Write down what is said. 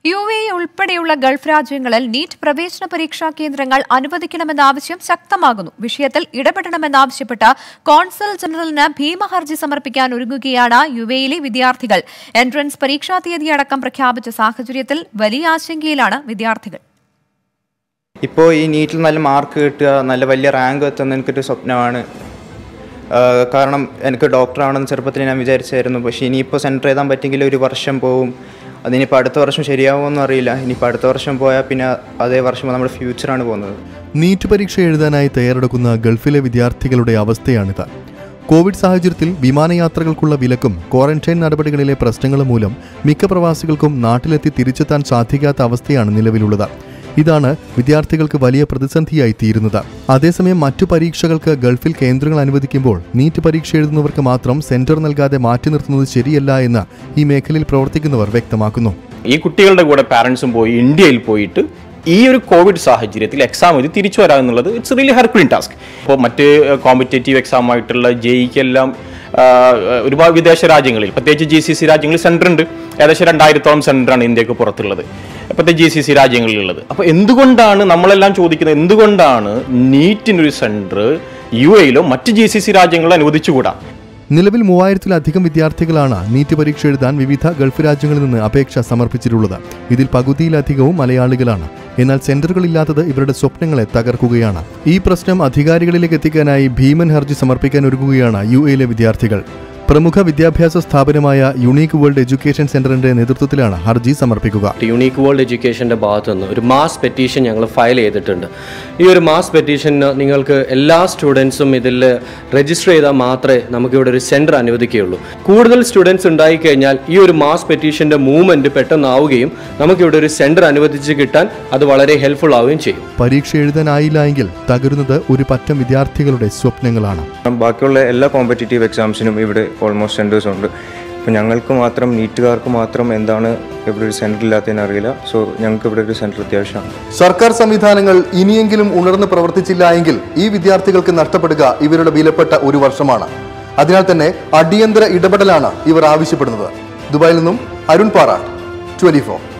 U A ഉൾപ്പെടെയുള്ള Gulf രാജ്യങ്ങളിൽ NEET പ്രവേശന പരീക്ഷാ കേന്ദ്രങ്ങൾ അനുവദിക്കണമെന്ന ആവശ്യം ശക്തമാകുന്നു വിഷയത്തിൽ ഇടപെടണമെന്നാവശ്യപ്പെട്ട് കോൺസൽ ജനറലിന് ഭീമഹർജി സമർപ്പിക്കാൻ ഒരുങ്ങുകയാണ് യു എയിലെ വിദ്യാർത്ഥികൾ എൻട്രൻസ് പരീക്ഷാ തീയതി അടക്കം പ്രഖ്യാപിച്ച സാഹചര്യത്തിൽ വലിയ ആശങ്കയിലാണ് വിദ്യാർത്ഥികൾ ഇപ്പോൾ ഈ നീറ്റിൽ നല്ല മാർക്ക് കിട്ടുക നല്ല വലിയ റാങ്ക് എത്തുന്ന എനിക്കൊരു സ്വപ്നമാണ് ആഹ് കാരണം എനിക്ക് ഡോക്ടറാണെന്ന് ചെറുപ്പത്തിൽ ഞാൻ വിചാരിച്ചായിരുന്നു പക്ഷേ ഇനിയിപ്പോൾ സെൻറ്റർ എഴുതാൻ പറ്റിയെങ്കിൽ ഒരു വർഷം പോവും അതിനിപ്പോൾ അടുത്ത വർഷം ശരിയാവുമെന്നും അറിയില്ല ഇനിയിപ്പോൾ അടുത്ത വർഷം പോയാൽ പിന്നെ അതേ വർഷം നമ്മുടെ ഫ്യൂച്ചറാണ് പോകുന്നത് നീറ്റ് പരീക്ഷ എഴുതാനായി തയ്യാറെടുക്കുന്ന ഗൾഫിലെ വിദ്യാർത്ഥികളുടെ അവസ്ഥയാണിത് കോവിഡ് സാഹചര്യത്തിൽ വിമാനയാത്രകൾക്കുള്ള വിലക്കും ക്വാറന്റൈൻ നടപടികളിലെ പ്രശ്നങ്ങളും മൂലം മിക്ക പ്രവാസികൾക്കും നാട്ടിലെത്തി തിരിച്ചെത്താൻ സാധിക്കാത്ത അവസ്ഥയാണ് നിലവിലുള്ളത് ഇതാണ് വിദ്യാർത്ഥികൾക്ക് വലിയ പ്രതിസന്ധിയായി തീരുന്നത് അതേസമയം മറ്റു പരീക്ഷകൾക്ക് ഗൾഫിൽ കേന്ദ്രങ്ങൾ അനുവദിക്കുമ്പോൾ നീറ്റ് പരീക്ഷ എഴുതുന്നവർക്ക് മാത്രം സെന്റർ നൽകാതെ മാറ്റി നിർത്തുന്നത് ശരിയല്ല എന്ന് ഈ മേഖലയിൽ പ്രവർത്തിക്കുന്നവർ വ്യക്തമാക്കുന്നു ഈ കുട്ടികളുടെ കൂടെ പാരൻസും പോയി ഇന്ത്യയിൽ പോയിട്ട് ഈ ഒരു കോവിഡ് സാഹചര്യത്തിൽ എക്സാം എഴുതി തിരിച്ചു വരാം എന്നുള്ളത് ഇറ്റ്സ് റിയലി ഹെർക്കുലിൻ ടാസ്ക് ഇപ്പോൾ മറ്റ് കോമ്പറ്റേറ്റീവ് എക്സാം ആയിട്ടുള്ള ജെയ്ക്കെല്ലാം ഒരുപാട് വിദേശ രാജ്യങ്ങളിൽ പ്രത്യേകിച്ച് ജി സി സി രാജ്യങ്ങളിൽ സെൻറ്റർ ഉണ്ട് ഏകദേശം രണ്ടായിരത്തോളം സെൻറ്ററാണ് ഇന്ത്യക്ക് പുറത്തുള്ളത് പ്രത്യേകിച്ച് ജി സി സി രാജ്യങ്ങളിലുള്ളത് അപ്പോൾ എന്തുകൊണ്ടാണ് നമ്മളെല്ലാം ചോദിക്കുന്നത് എന്തുകൊണ്ടാണ് നീറ്റിനൊരു സെൻറ്റർ യു എയിലോ മറ്റ് ജി സി സി രാജ്യങ്ങളിലോ അനുവദിച്ചുകൂടാ നിലവിൽ മൂവായിരത്തിലധികം വിദ്യാർത്ഥികളാണ് നീറ്റ് പരീക്ഷ എഴുതാൻ വിവിധ ഗൾഫ് രാജ്യങ്ങളിൽ നിന്ന് അപേക്ഷ സമർപ്പിച്ചിട്ടുള്ളത് ഇതിൽ പകുതിയിലധികവും മലയാളികളാണ് എന്നാൽ സെന്ററുകളില്ലാത്തത് ഇവരുടെ സ്വപ്നങ്ങളെ തകർക്കുകയാണ് ഈ പ്രശ്നം അധികാരികളിലേക്ക് എത്തിക്കാനായി ഭീമൻ ഹർജി സമർപ്പിക്കാൻ ഒരുങ്ങുകയാണ് യു എയിലെ വിദ്യാർത്ഥികൾ പ്രമുഖ വിദ്യാഭ്യാസ സ്ഥാപനമായ യുണീക്ക് വേൾഡ് എഡ്യൂക്കേഷൻ സെന്ററിന്റെ നേതൃത്വത്തിലാണ് ഹർജി സമർപ്പിക്കുക യുണീക്ക് വേൾഡ് എഡ്യൂക്കേഷൻ്റെ ഭാഗത്തു നിന്ന് ഒരു മാസ് പെറ്റീഷൻ ഞങ്ങൾ ഫയൽ ചെയ്തിട്ടുണ്ട് ഈ ഒരു മാസ് പെറ്റീഷന് നിങ്ങൾക്ക് എല്ലാ സ്റ്റുഡൻസും ഇതിൽ രജിസ്റ്റർ ചെയ്താൽ മാത്രമേ നമുക്കിവിടെ ഒരു സെൻറ്റർ അനുവദിക്കുകയുള്ളൂ കൂടുതൽ സ്റ്റുഡൻസ് ഉണ്ടായിക്കഴിഞ്ഞാൽ ഈ ഒരു മാസ് പെറ്റീഷൻ്റെ മൂവ്മെൻറ്റ് പെട്ടെന്നാവുകയും നമുക്കിവിടെ ഒരു സെൻറ്റർ അനുവദിച്ച് കിട്ടാൻ അത് വളരെ ഹെൽപ്ഫുൾ ആവുകയും ചെയ്യും പരീക്ഷ എഴുതാനായില്ല എങ്കിൽ തകരുന്നത് ഒരു പറ്റം വിദ്യാർത്ഥികളുടെ സ്വപ്നങ്ങളാണ് ബാക്കിയുള്ള എല്ലാ കോമ്പറ്റേറ്റീവ് എക്സാംസിനും ഇവിടെ ഓൾമോസ്റ്റ് സെൻറ്റേഴ്സ് ഉണ്ട് അപ്പോൾ ഞങ്ങൾക്ക് മാത്രം നീറ്റുകാർക്ക് മാത്രം എന്താണ് ഇവിടെ ഒരു സെൻറ്റർ ഇല്ലാത്തതെന്ന് അറിയില്ല സോ ഞങ്ങൾക്ക് ഇവിടെ ഒരു സെൻറ്റർ അത്യാവശ്യമാണ് സർക്കാർ സംവിധാനങ്ങൾ ഇനിയെങ്കിലും ഉണർന്ന് പ്രവർത്തിച്ചില്ല എങ്കിൽ ഈ വിദ്യാർത്ഥികൾക്ക് നഷ്ടപ്പെടുക ഇവരുടെ വിലപ്പെട്ട ഒരു വർഷമാണ് അതിനാൽ തന്നെ അടിയന്തര ഇടപെടലാണ് ഇവർ ആവശ്യപ്പെടുന്നത് ദുബായിൽ നിന്നും അരുൺ പാറ ട്വന്റി